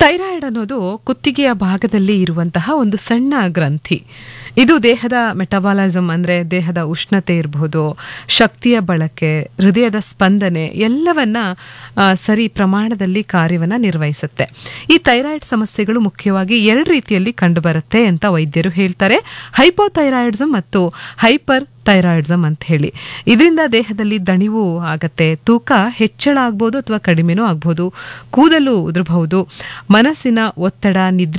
thyroid ಅನ್ನೋದು ಕುತ್ತಿಗೆಯ ಭಾಗದಲ್ಲಿ ಇರುವಂತಹ ಒಂದು ಸಣ್ಣ ಗ್ರಂಥಿ ಇದು ದೇಹದ ಮೆಟಬಾಲಿಸಮ್ ಅಂದ್ರೆ ದೇಹದ ಉಷ್ಣತೆ ಇರಬಹುದು ಶಕ್ತಿಯ ಬಳಕೆ ಹೃದಯದ ಸ್ಪಂದನೆ ಎಲ್ಲವನ್ನ ಆ, ಸರಿ ಪ್ರಮಾಣದಲ್ಲಿ ಕಾರ್ಯವನ್ನ ನಿರ್ವಹಿಸುತ್ತೆ ಈ ಥೈರಾಯ್ಡ್ ಸಮಸ್ಯೆಗಳು ಮುಖ್ಯವಾಗಿ ಎರಡು ರೀತಿಯಲ್ಲಿ ಕಂಡುಬರುತ್ತೆ ಅಂತ ವೈದ್ಯರು ಹೇಳ್ತಾರೆ ಹೈಪೋಥೈರಾಯ್ಡ್ಸಮ್ ಮತ್ತು ಹೈಪರ್ ಥೈರಾಯ್ಡ್ಸಮ್ ಅಂತ ಹೇಳಿ ಇದರಿಂದ ದೇಹದಲ್ಲಿ ದಣಿವು ಆಗತ್ತೆ ತೂಕ ಹೆಚ್ಚಳ ಆಗ್ಬೋದು ಅಥವಾ ಕಡಿಮೆನೂ ಆಗ್ಬೋದು ಕೂದಲು ಉದುರಬಹುದು ಮನಸ್ಸಿನ ಒತ್ತಡ ನಿದ್ರೆ